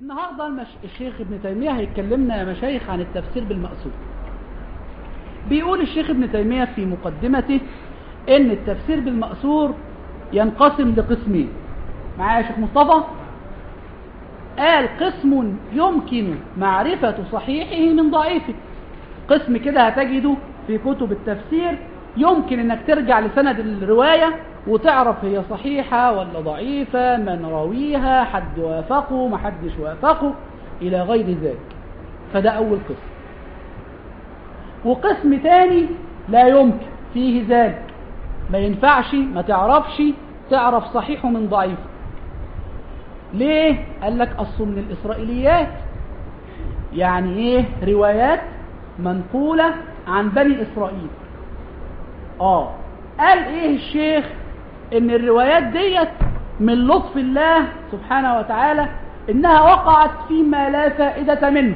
النهاردة المش... الشيخ ابن تيمية هيتكلمنا يا مشايخ عن التفسير بالمقصود بيقول الشيخ ابن تيمية في مقدمته ان التفسير بالمأثور ينقسم لقسمين معايا يا شيخ مصطفى قال قسم يمكن معرفة صحيحه من ضعيفه قسم كده هتجده في كتب التفسير يمكن انك ترجع لسند الرواية وتعرف هي صحيحة ولا ضعيفة من راويها حد وافقه ما حدش وافقه الى غير ذلك فده اول قسم وقسم تاني لا يمكن فيه ذلك ما ينفعش ما تعرفش تعرف صحيحه من ضعيفه ليه قال لك اصل من الاسرائيليات يعني ايه روايات منقولة عن بني اسرائيل اه قال ايه الشيخ ان الروايات ديت من لطف الله سبحانه وتعالى انها وقعت فيما لا فائدة منه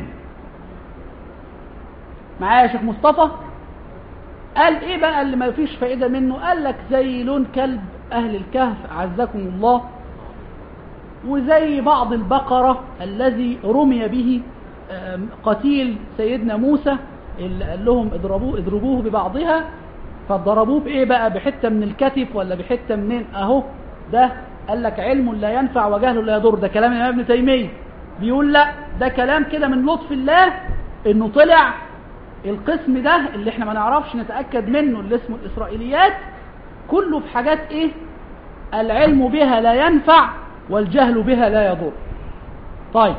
معايا يا شيخ مصطفى قال ايه بقى اللي ما فيش فائدة منه قال لك زي لون كلب اهل الكهف اعزكم الله وزي بعض البقرة الذي رمي به قتيل سيدنا موسى اللي قال لهم اضربوه اضربوه ببعضها فضربوه بايه بقى بحتة من الكتف ولا بحتة منين اهو ده قال لك علم لا ينفع وجهل لا يضر ده كلام الامام ابن تيمية بيقول لا ده كلام كده من لطف الله انه طلع القسم ده اللي احنا ما نعرفش نتأكد منه اللي اسمه الاسرائيليات كله في حاجات ايه العلم بها لا ينفع والجهل بها لا يضر طيب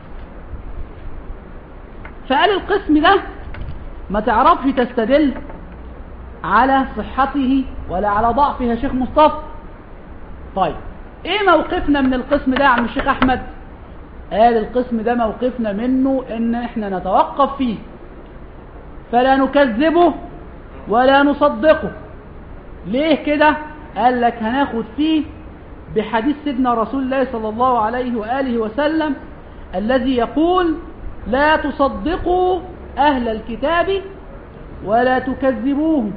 فقال القسم ده ما تعرفش تستدل على صحته ولا على ضعفه يا شيخ مصطفى طيب ايه موقفنا من القسم ده يا عم الشيخ احمد قال القسم ده موقفنا منه ان احنا نتوقف فيه فلا نكذبه ولا نصدقه ليه كده قال لك هناخد فيه بحديث سيدنا رسول الله صلى الله عليه وآله وسلم الذي يقول لا تصدقوا أهل الكتاب ولا تكذبوهم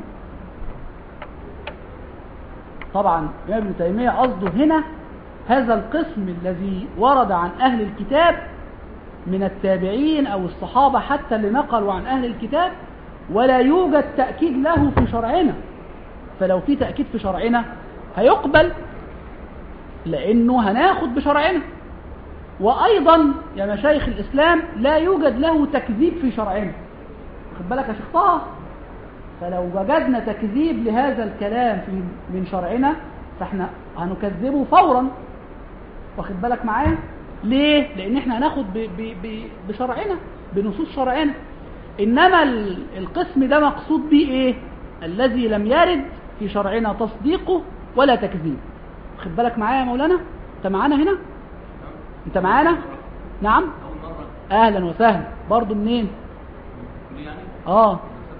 طبعا ابن تيمية قصده هنا هذا القسم الذي ورد عن أهل الكتاب من التابعين أو الصحابة حتى اللي نقلوا عن أهل الكتاب ولا يوجد تأكيد له في شرعنا فلو في تأكيد في شرعنا هيقبل لأنه هناخد بشرعنا وأيضا يا مشايخ الإسلام لا يوجد له تكذيب في شرعنا واخد بالك يا شيخ طه فلو وجدنا تكذيب لهذا الكلام في من شرعنا فاحنا هنكذبه فورا واخد بالك معايا ليه لان احنا هناخد ب ب ب بشرعنا بنصوص شرعنا انما القسم ده مقصود به ايه الذي لم يرد في شرعنا تصديقه ولا تكذيب واخد بالك معايا يا مولانا انت معانا هنا انت معانا نعم اهلا وسهلا برضو منين اه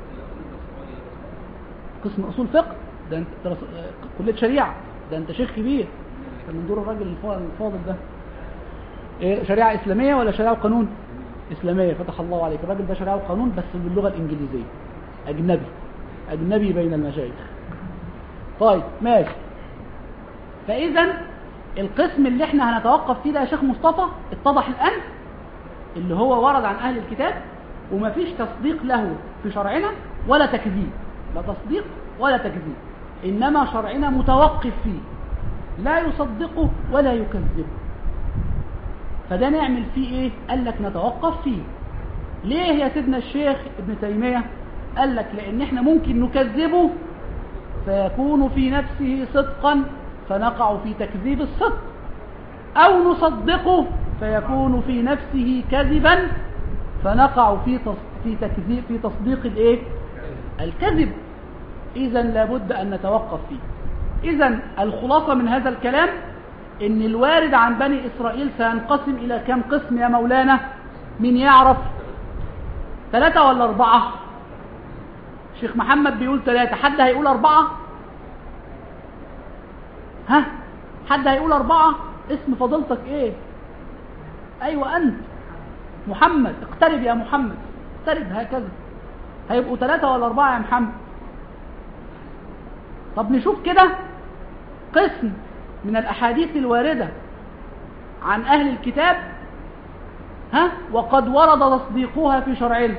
قسم اصول فقه ده انت درس... كليه شريعه ده انت شيخ كبير كان من دور الراجل الفاضل ده إيه شريعه اسلاميه ولا شريعه وقانون اسلاميه فتح الله عليك الراجل ده شريعه وقانون بس باللغه الانجليزيه اجنبي اجنبي بين المشايخ طيب ماشي فاذا القسم اللي احنا هنتوقف فيه ده يا شيخ مصطفى اتضح الان اللي هو ورد عن اهل الكتاب ومفيش تصديق له في شرعنا ولا تكذيب لا تصديق ولا تكذيب انما شرعنا متوقف فيه لا يصدقه ولا يكذبه فده نعمل فيه ايه قال لك نتوقف فيه ليه يا سيدنا الشيخ ابن تيمية قال لك لان احنا ممكن نكذبه فيكون في نفسه صدقا فنقع في تكذيب الصدق او نصدقه فيكون في نفسه كذبا فنقع في في تكذيب في تصديق الايه الكذب اذا لابد ان نتوقف فيه اذا الخلاصة من هذا الكلام ان الوارد عن بني اسرائيل سينقسم الى كم قسم يا مولانا مين يعرف ثلاثة ولا اربعة شيخ محمد بيقول ثلاثة حد هيقول اربعة ها حد هيقول اربعة اسم فضيلتك ايه ايوه انت محمد اقترب يا محمد اقترب هكذا هيبقوا ثلاثة ولا اربعة يا محمد طب نشوف كده قسم من الأحاديث الواردة عن أهل الكتاب ها وقد ورد تصديقها في شرعنا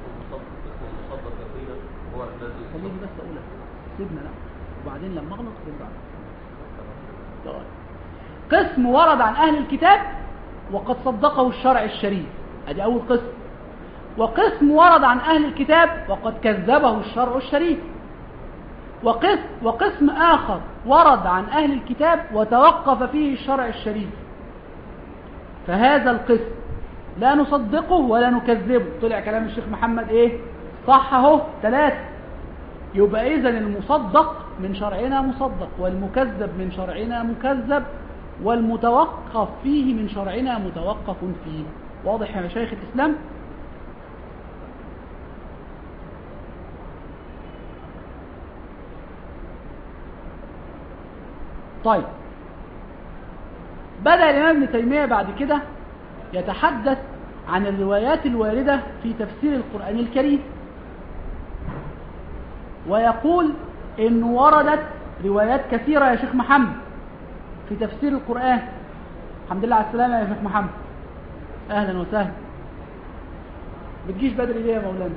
خليني بس اقولها سيبنا لا وبعدين لما اغلط رد عليا طيب. قسم ورد عن اهل الكتاب وقد صدقه الشرع الشريف ادي اول قسم وقسم ورد عن اهل الكتاب وقد كذبه الشرع الشريف وقسم, وقسم آخر ورد عن أهل الكتاب وتوقف فيه الشرع الشريف فهذا القسم لا نصدقه ولا نكذبه طلع كلام الشيخ محمد ايه صح اهو ثلاثة يبقى اذا المصدق من شرعنا مصدق والمكذب من شرعنا مكذب والمتوقف فيه من شرعنا متوقف فيه واضح يا مشايخ الإسلام طيب بدأ الإمام ابن تيمية بعد كده يتحدث عن الروايات الواردة في تفسير القرآن الكريم ويقول إن وردت روايات كثيرة يا شيخ محمد في تفسير القرآن الحمد لله على السلامة يا شيخ محمد أهلا وسهلا بتجيش بدري ليه يا مولانا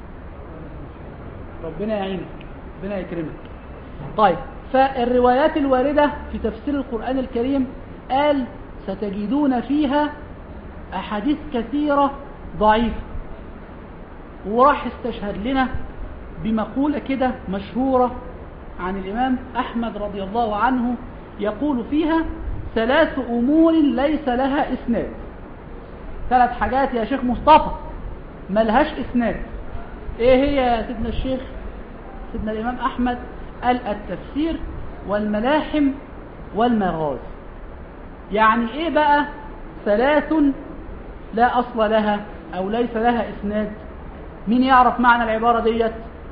ربنا يعينك ربنا يكرمك طيب فالروايات الواردة في تفسير القرآن الكريم قال ستجدون فيها أحاديث كثيرة ضعيفة وراح استشهد لنا بمقولة كده مشهورة عن الإمام أحمد رضي الله عنه يقول فيها ثلاث أمور ليس لها إسناد ثلاث حاجات يا شيخ مصطفى ملهاش إسناد إيه هي يا سيدنا الشيخ سيدنا الإمام أحمد قال التفسير والملاحم والمغاز يعني ايه بقى ثلاث لا اصل لها او ليس لها اسناد مين يعرف معنى العبارة ديت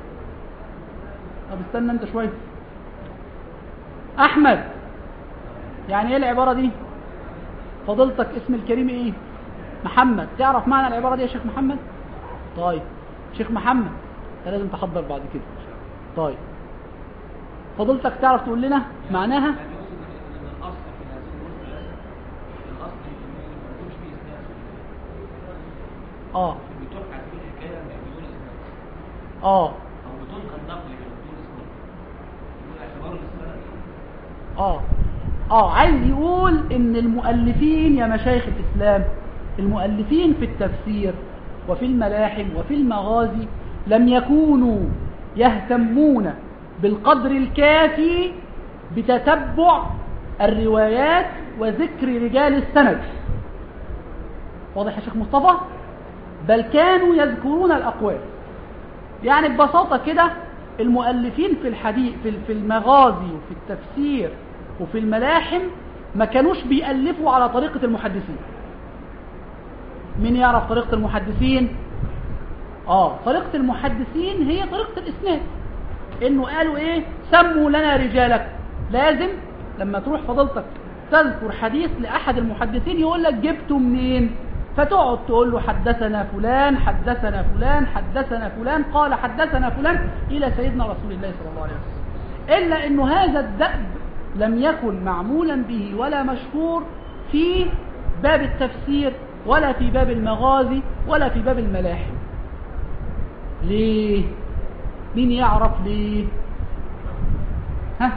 طب استنى انت شوية احمد يعني ايه العبارة دي فضلتك اسم الكريم ايه محمد تعرف معنى العبارة دي يا شيخ محمد طيب شيخ محمد انت لازم تحضر بعد كده طيب فضلتك تعرف تقول لنا معناها اه اه اه اه عايز يقول ان المؤلفين يا مشايخ الاسلام المؤلفين في التفسير وفي الملاحم وفي المغازي لم يكونوا يهتمون بالقدر الكافي بتتبع الروايات وذكر رجال السند واضح يا شيخ مصطفى بل كانوا يذكرون الأقوال يعني ببساطة كده المؤلفين في الحديث في المغازي وفي التفسير وفي الملاحم ما كانوش بيألفوا على طريقة المحدثين مين يعرف طريقة المحدثين اه طريقة المحدثين هي طريقة الإسناد انه قالوا ايه سموا لنا رجالك لازم لما تروح فضلتك تذكر حديث لأحد المحدثين يقول لك جبته منين فتقعد تقول له حدثنا فلان حدثنا فلان حدثنا فلان قال حدثنا فلان إلى سيدنا رسول الله صلى الله عليه وسلم إلا أنه هذا الدأب لم يكن معمولا به ولا مشهور في باب التفسير ولا في باب المغازي ولا في باب الملاحم ليه مين يعرف ليه ها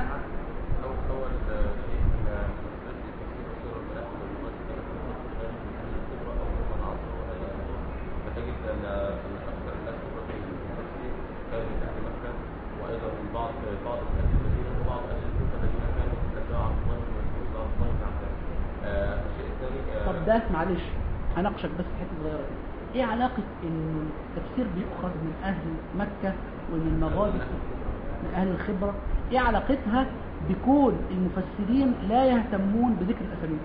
طب ده معلش هناقشك بس حته صغيره ايه علاقه انه التفسير بيؤخذ من اهل مكه ومن المغارب من اهل الخبره ايه علاقتها بكون المفسرين لا يهتمون بذكر الاسانيد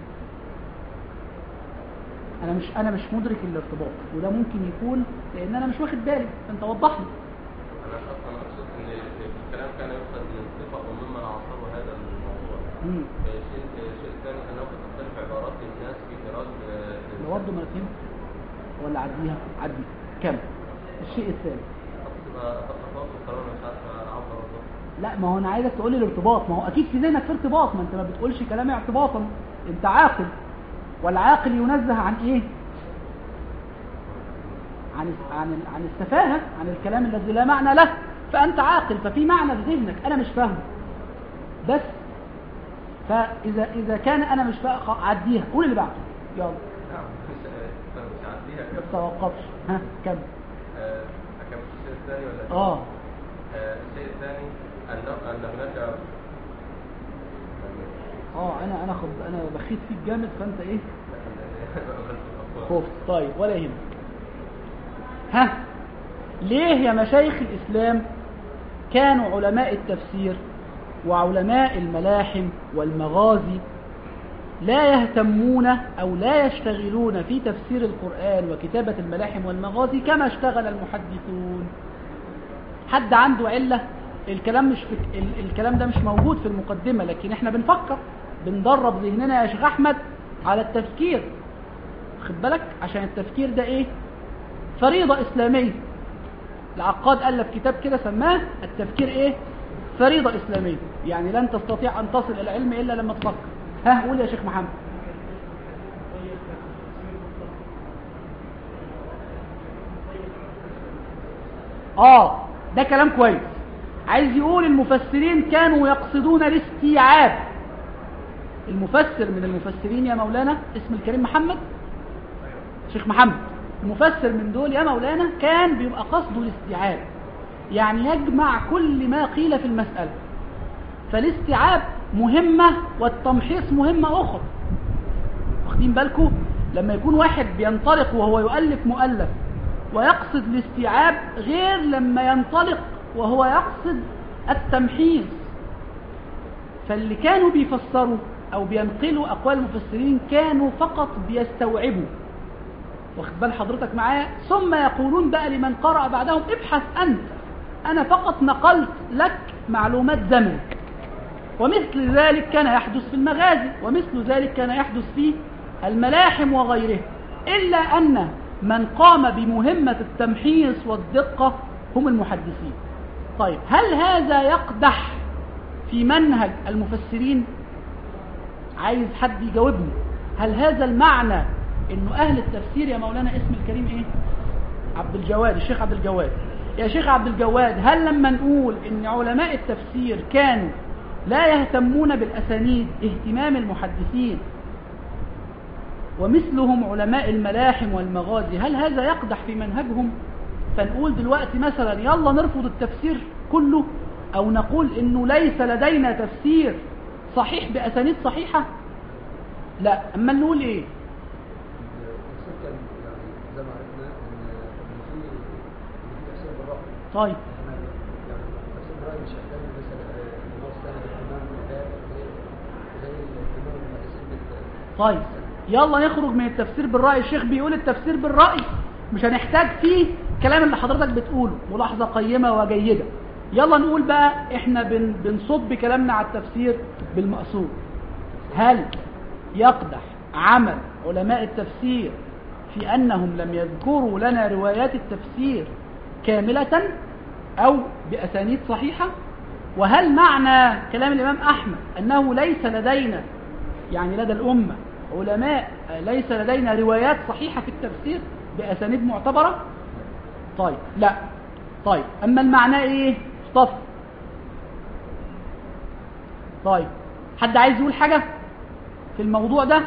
انا مش انا مش مدرك الارتباط وده ممكن يكون لان انا مش واخد بالي انت وضح لي انا اصلا اقصد ان الكلام كان يؤخذ من ثقه وممن عاصروا هذا الموضوع مم. شيء شيء ثاني انه قد تختلف عبارات الناس في ايراد لو برضه ما فهمت ولا عديها عدي كم الشيء الثاني لا ما هو انا عايزك تقول لي الارتباط ما هو اكيد في ذهنك في ارتباط ما انت ما بتقولش كلام اعتباطا انت عاقل والعاقل ينزه عن ايه عن عن عن السفاهة عن الكلام الذي لا معنى له فأنت عاقل ففي معنى في ذهنك أنا مش فاهمه بس فإذا إذا كان أنا مش فاهم عديها قول اللي بعده يلا نعم مش أنا مش هعديها ما تتوقفش ها كمل آه، أكمل الشيء الثاني ولا اه آه، الشيء الثاني أن أن هناك اه انا انا خد انا بخيت فيك جامد فانت ايه خفت خفت طيب ولا يهمك ها ليه يا مشايخ الإسلام كانوا علماء التفسير وعلماء الملاحم والمغازي لا يهتمون أو لا يشتغلون في تفسير القرآن وكتابة الملاحم والمغازي كما اشتغل المحدثون حد عنده علة الكلام مش في ال- الكلام ده مش موجود في المقدمة لكن احنا بنفكر بندرب ذهننا يا شيخ أحمد على التفكير خد بالك عشان التفكير ده ايه فريضة إسلامية العقاد ألف كتاب كده سماه التفكير ايه فريضة إسلامية يعني لن تستطيع أن تصل إلى العلم إلا لما تفكر ها قول يا شيخ محمد آه ده كلام كويس عايز يقول المفسرين كانوا يقصدون الاستيعاب المفسر من المفسرين يا مولانا اسم الكريم محمد شيخ محمد المفسر من دول يا مولانا كان بيبقى قصده الاستيعاب يعني يجمع كل ما قيل في المسألة فالاستيعاب مهمة والتمحيص مهمة أخرى واخدين بالكم لما يكون واحد بينطلق وهو يؤلف مؤلف ويقصد الاستيعاب غير لما ينطلق وهو يقصد التمحيص فاللي كانوا بيفسروا أو بينقلوا أقوال المفسرين كانوا فقط بيستوعبوا واخد بال حضرتك معايا ثم يقولون بقى لمن قرأ بعدهم ابحث أنت أنا فقط نقلت لك معلومات زمن ومثل ذلك كان يحدث في المغازي ومثل ذلك كان يحدث في الملاحم وغيره إلا أن من قام بمهمة التمحيص والدقة هم المحدثين طيب هل هذا يقدح في منهج المفسرين عايز حد يجاوبني هل هذا المعنى انه اهل التفسير يا مولانا اسم الكريم ايه عبد الجواد الشيخ عبد الجواد يا شيخ عبد الجواد هل لما نقول ان علماء التفسير كانوا لا يهتمون بالاسانيد اهتمام المحدثين ومثلهم علماء الملاحم والمغازي هل هذا يقدح في منهجهم فنقول دلوقتي مثلا يلا نرفض التفسير كله او نقول انه ليس لدينا تفسير صحيح باسانيد صحيحه لا اما نقول ايه التفسير كان يعني زي ما عرفنا ان ان في ان في تفسير بالرأي طيب احنا يعني التفسير بالرأي مش هيحتاج مثلا ان هو استند اهتمام بالباب زي زي الاهتمام المدرسين بال طيب يلا نخرج من التفسير بالرأي الشيخ بيقول التفسير بالرأي مش هنحتاج فيه الكلام اللي حضرتك بتقوله ملاحظة قيمة وجيدة يلا نقول بقى احنا بن بنصب كلامنا على التفسير بالمقصود هل يقدح عمل علماء التفسير في أنهم لم يذكروا لنا روايات التفسير كاملة أو بأسانيد صحيحة وهل معنى كلام الإمام أحمد أنه ليس لدينا يعني لدى الأمة علماء ليس لدينا روايات صحيحة في التفسير بأسانيد معتبرة طيب لا طيب أما المعنى إيه مصطفى طيب حد عايز يقول حاجة في الموضوع ده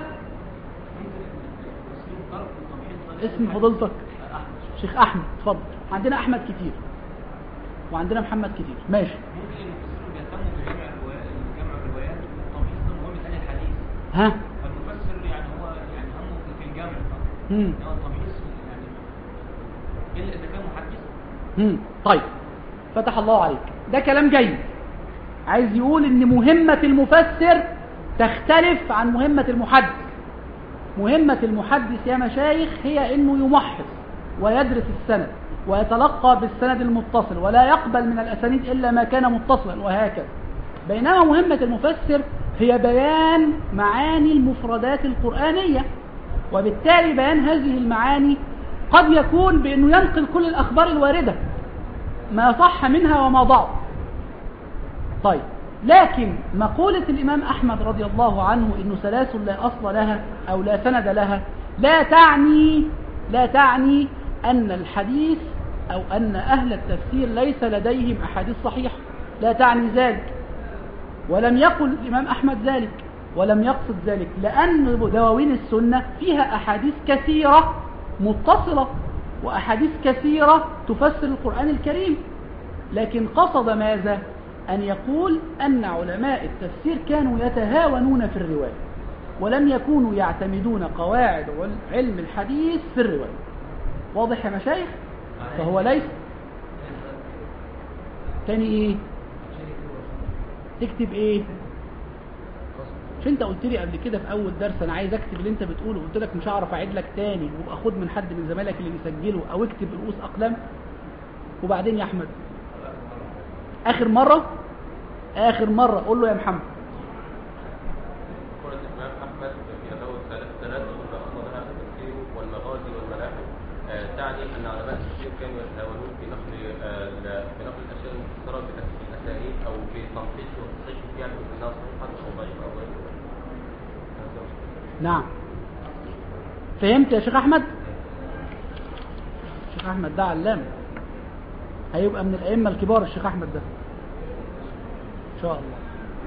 اسم فضيلتك شيخ أحمد اتفضل عندنا أحمد كتير وعندنا محمد كتير ماشي ممكن المفسرين بيهتموا بجمع الروايات جمع الروايات والتمحيص ده مهم لأهل الحديث ها فالمفسر يعني هو يعني همه في الجمع فقط مم. انما التمحيص يعني الا اذا كان محدث مم. طيب فتح الله عليك ده كلام جيد عايز يقول ان مهمة المفسر تختلف عن مهمة المحدث مهمة المحدث يا مشايخ هي انه يمحص ويدرس السند ويتلقى بالسند المتصل ولا يقبل من الاسانيد الا ما كان متصلا وهكذا بينما مهمة المفسر هي بيان معاني المفردات القرآنية وبالتالي بيان هذه المعاني قد يكون بأنه ينقل كل الأخبار الواردة ما صح منها وما ضعف طيب لكن مقولة الإمام أحمد رضي الله عنه إنه ثلاث لا أصل لها أو لا سند لها لا تعني لا تعني أن الحديث أو أن أهل التفسير ليس لديهم أحاديث صحيحة لا تعني ذلك ولم يقل الإمام أحمد ذلك ولم يقصد ذلك لأن دواوين السنة فيها أحاديث كثيرة متصلة وأحاديث كثيرة تفسر القرآن الكريم لكن قصد ماذا؟ أن يقول أن علماء التفسير كانوا يتهاونون في الرواية ولم يكونوا يعتمدون قواعد علم الحديث في الرواية واضح يا مشايخ؟ فهو ليس تاني ايه؟ تكتب ايه؟ مش انت قلت لي قبل كده في اول درس انا عايز اكتب اللي انت بتقوله قلت لك مش هعرف اعيد لك تاني وابقى خد من حد من زمايلك اللي بيسجله او اكتب رؤوس اقلام وبعدين يا احمد اخر مره اخر مره قول له يا محمد قول الإمام أحمد في له ثلاث ثلاث أصلها التفسير والمغازي والملاحم آه، تعني أن علماء التفسير كانوا يتهاونون في نقل آه، ال- في نقل الأشياء المفسرة بتفسير الأسانيد أو في تنقيح وتصحيح فيها بأنها صحيحة أو ضعيفة أو غير ذلك. نعم فهمت يا شيخ احمد الشيخ احمد ده علام هيبقى من الائمه الكبار الشيخ احمد ده ان شاء الله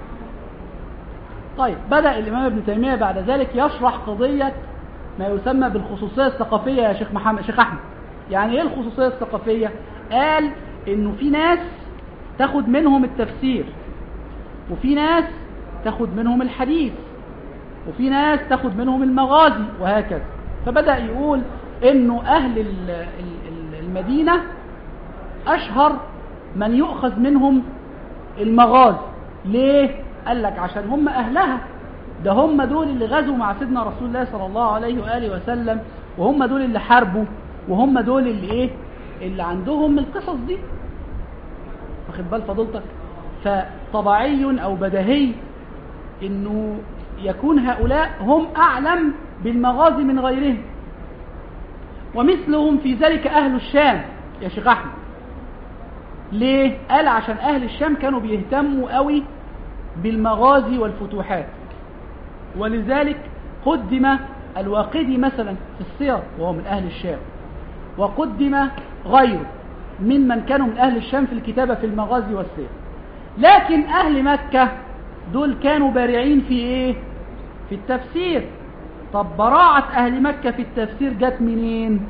طيب بدا الامام ابن تيميه بعد ذلك يشرح قضيه ما يسمى بالخصوصيه الثقافيه يا شيخ محمد شيخ احمد يعني ايه الخصوصيه الثقافيه قال انه في ناس تاخد منهم التفسير وفي ناس تاخد منهم الحديث وفي ناس تاخد منهم المغازي وهكذا فبدأ يقول انه اهل ال- ال- ال- المدينة اشهر من يؤخذ منهم المغازي ليه قال لك عشان هم اهلها ده هم دول اللي غزوا مع سيدنا رسول الله صلى الله عليه واله وسلم وهم دول اللي حاربوا وهم دول اللي ايه اللي عندهم القصص دي واخد بال فضيلتك فطبيعي او بديهي انه يكون هؤلاء هم اعلم بالمغازي من غيرهم ومثلهم في ذلك اهل الشام يا شيخ احمد ليه قال عشان اهل الشام كانوا بيهتموا قوي بالمغازي والفتوحات ولذلك قدم الواقدي مثلا في السير وهو من اهل الشام وقدم غيره ممن كانوا من اهل الشام في الكتابه في المغازي والسير لكن اهل مكه دول كانوا بارعين في ايه في التفسير طب براعة اهل مكة في التفسير جت منين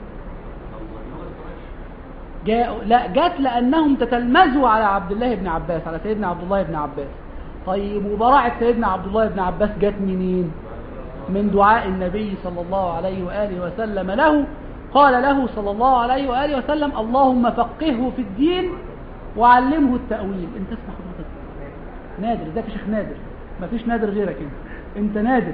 جاء لا جت لانهم تتلمذوا على عبد الله بن عباس على سيدنا عبد الله بن عباس طيب وبراعة سيدنا عبد الله بن عباس جت منين من دعاء النبي صلى الله عليه وآله وسلم له قال له صلى الله عليه وآله وسلم اللهم فقهه في الدين وعلمه التأويل انت اسمع حضرتك نادر ازيك يا شيخ نادر مفيش نادر غيرك انت انت نادر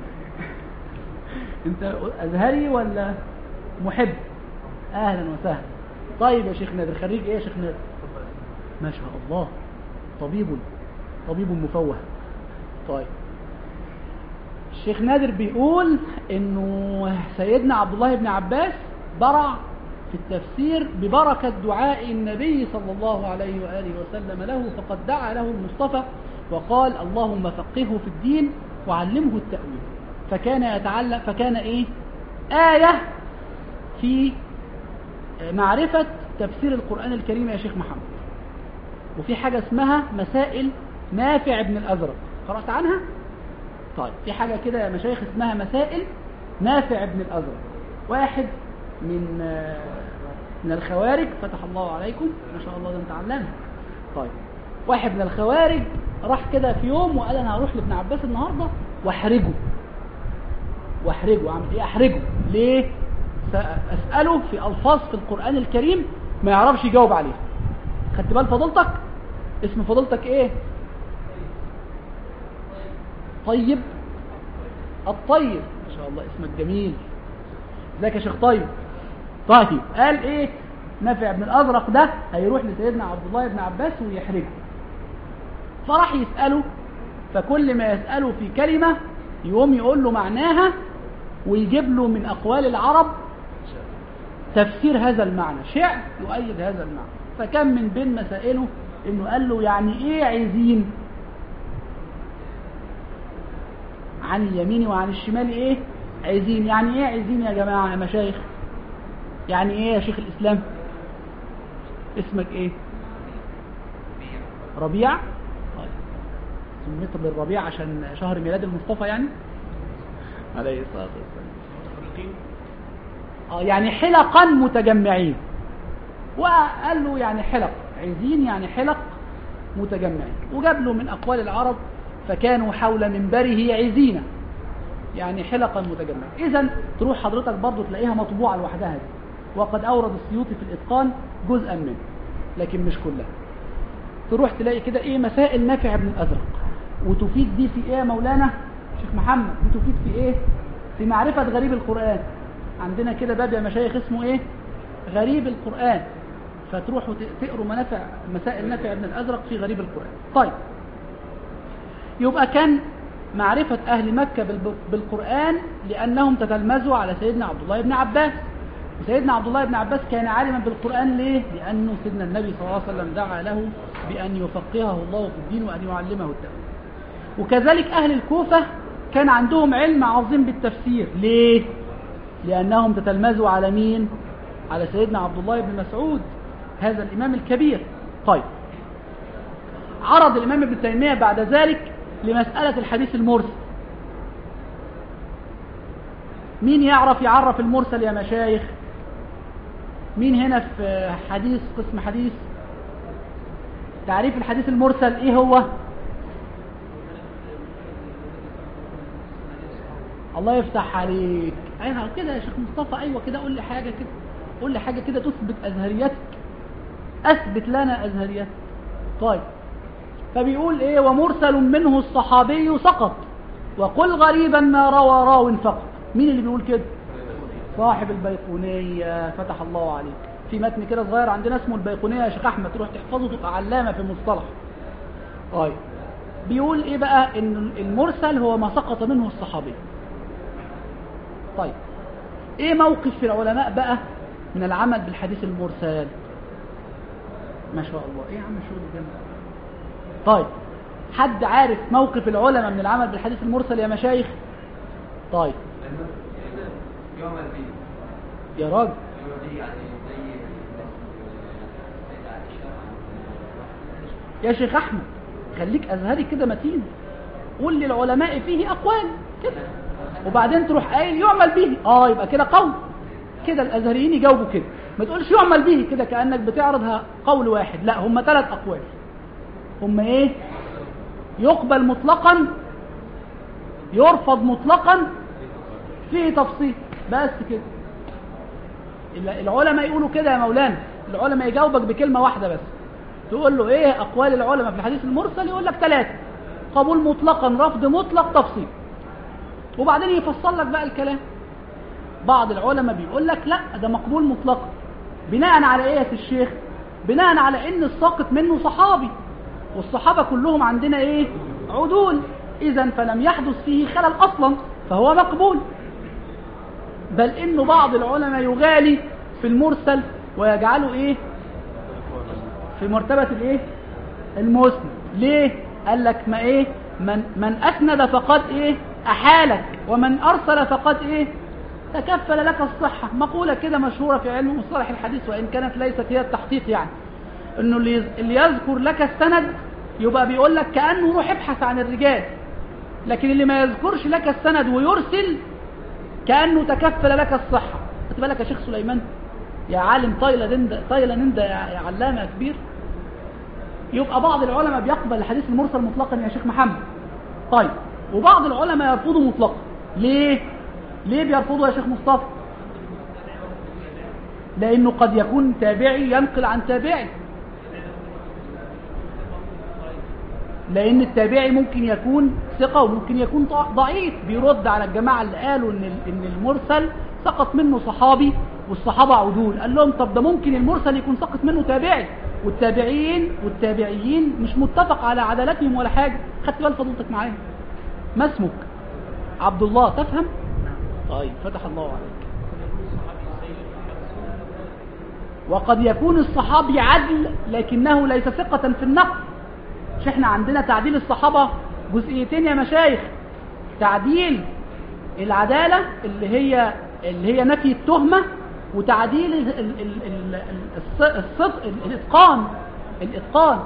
انت ازهري ولا محب اهلا وسهلا طيب يا شيخ نادر خريج ايه يا شيخ نادر ما شاء الله طبيب طبيب مفوه طيب الشيخ نادر بيقول انه سيدنا عبد الله بن عباس برع في التفسير ببركة دعاء النبي صلى الله عليه وآله وسلم له فقد دعا له المصطفى وقال اللهم فقهه في الدين وعلمه التأويل فكان يتعلم فكان ايه آية في معرفة تفسير القرآن الكريم يا شيخ محمد وفي حاجة اسمها مسائل نافع بن الأزرق قرأت عنها؟ طيب في حاجة كده يا مشايخ اسمها مسائل نافع بن الأزرق واحد من من الخوارج فتح الله عليكم ما شاء الله ده انت علامه طيب واحد من الخوارج راح كده في يوم وقال انا هروح لابن عباس النهارده واحرجه واحرجه اعمل ايه احرجه ليه اساله في الفاظ في القران الكريم ما يعرفش يجاوب عليها خدت بال فضيلتك اسم فضيلتك ايه طيب الطيب ما شاء الله اسمك جميل ازيك يا شيخ طيب طيب قال ايه نافع بن الازرق ده هيروح لسيدنا عبد الله بن عباس ويحرجه فراح يساله فكل ما يساله في كلمه يقوم يقول له معناها ويجيب له من اقوال العرب تفسير هذا المعنى شعر يؤيد هذا المعنى فكان من بين مسائله انه قال له يعني ايه عايزين عن اليمين وعن الشمال ايه عايزين يعني ايه عايزين يا جماعه يا مشايخ يعني ايه يا شيخ الاسلام اسمك ايه ربيع طيب. سميت بالربيع عشان شهر ميلاد المصطفى يعني عليه الصلاه والسلام متفرقين اه يعني حلقا متجمعين وقال له يعني حلق عزين يعني حلق متجمعين وجاب له من أقوال العرب فكانوا حول منبره عزينة يعني حلقا متجمعين إذا تروح حضرتك برضو تلاقيها مطبوعة لوحدها دي وقد أورد السيوطي في الإتقان جزءا منه لكن مش كلها تروح تلاقي كده إيه مسائل نافع بن الأزرق وتفيد دي في إيه يا مولانا شيخ محمد دي تفيد في إيه في معرفة غريب القرآن عندنا كده باب يا مشايخ اسمه إيه غريب القرآن فتروحوا ت- تقروا منافع مسائل نافع بن الأزرق في غريب القرآن طيب يبقى كان معرفة أهل مكة بالب- بالقرآن لأنهم تتلمذوا على سيدنا عبد الله بن عباس وسيدنا عبد الله بن عباس كان عالما بالقرآن ليه؟ لأنه سيدنا النبي صلى الله عليه وسلم دعا له بأن يفقهه الله في الدين وأن يعلمه التأويل وكذلك أهل الكوفة كان عندهم علم عظيم بالتفسير ليه؟ لأنهم تتلمذوا على مين؟ على سيدنا عبد الله بن مسعود هذا الإمام الكبير طيب عرض الإمام ابن تيمية بعد ذلك لمسألة الحديث المرسل مين يعرف يعرف المرسل يا مشايخ مين هنا في حديث قسم حديث تعريف الحديث المرسل ايه هو الله يفتح عليك ايوه كده يا شيخ مصطفى ايوه كده قول لي حاجه كده قول لي حاجه كده تثبت ازهريتك اثبت لنا ازهريتك طيب فبيقول ايه ومرسل منه الصحابي سقط وقل غريبا ما روى راو فقط مين اللي بيقول كده صاحب البيقونية فتح الله عليك في متن كده صغير عندنا اسمه البيقونية يا شيخ احمد تروح تحفظه تبقى علامة في المصطلح طيب بيقول ايه بقى ان المرسل هو ما سقط منه الصحابي طيب ايه موقف في العلماء بقى من العمل بالحديث المرسل ما شاء الله ايه يا عم الشغل الجامد طيب حد عارف موقف العلماء من العمل بالحديث المرسل يا مشايخ طيب يعمل فيه يا راجل يعمل فيه يعني زي السيدة عائشة يا شيخ احمد خليك ازهري كده متين قول للعلماء فيه اقوال كده وبعدين تروح قايل يعمل به اه يبقى كده قول كده الازهريين يجاوبوا كده ما تقولش يعمل به كده كانك بتعرضها قول واحد لا هم ثلاث اقوال هم ايه يقبل مطلقا يرفض مطلقا فيه تفصيل بس كده ال- العلماء يقولوا كده يا مولانا العلماء يجاوبك بكلمة واحدة بس تقول له ايه اقوال العلماء في الحديث المرسل يقول لك ثلاثة قبول مطلقا رفض مطلق تفصيل وبعدين يفصل لك بقى الكلام بعض العلماء بيقول لك لا ده مقبول مطلقا بناء على ايه يا سي الشيخ بناء على ان الساقط منه صحابي والصحابة كلهم عندنا ايه عدول اذا فلم يحدث فيه خلل اصلا فهو مقبول بل انه بعض العلماء يغالي في المرسل ويجعله ايه في مرتبة الايه المسند ليه قال لك ما ايه من من اسند فقد ايه احالك ومن ارسل فقد ايه تكفل لك الصحة مقولة كده مشهورة في علم مصطلح الحديث وإن كانت ليست هي التحقيق يعني إنه اللي يز- اللي يذكر لك السند يبقى بيقول لك كأنه روح ابحث عن الرجال لكن اللي ما يذكرش لك السند ويرسل كأنه تكفل لك الصحة خد بالك يا شيخ سليمان يا عالم تايلاند تايلاند يا يا علامة يا كبير يبقى بعض العلماء بيقبل الحديث المرسل مطلقا يا شيخ محمد طيب وبعض العلماء يرفضه مطلقا ليه ليه بيرفضه يا شيخ مصطفى لانه قد يكون تابعي ينقل عن تابعي لان التابعي ممكن يكون ثقة وممكن يكون ضع- ضعيف بيرد على الجماعة اللي قالوا ان ال- ان المرسل سقط منه صحابي والصحابة عدول قال لهم طب ده ممكن المرسل يكون سقط منه تابعي والتابعين والتابعيين مش متفق على عدالتهم ولا حاجة خدت بال فضلتك معايا ما اسمك عبد الله تفهم طيب فتح الله عليك وقد يكون الصحابي عدل لكنه ليس ثقة في النقل مش احنا عندنا تعديل الصحابة جزئيتين يا مشايخ تعديل العدالة اللي هي اللي هي نفي التهمة وتعديل ال- ال- ال- ال- ال- الص- الصدق ال- الاتقان الاتقان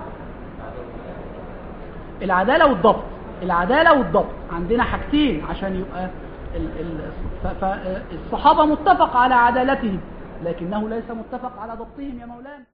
العداله والضبط العداله والضبط عندنا حاجتين عشان يبقى ال- ال- ف- فالصحابه متفق على عدالتهم لكنه ليس متفق على ضبطهم يا مولانا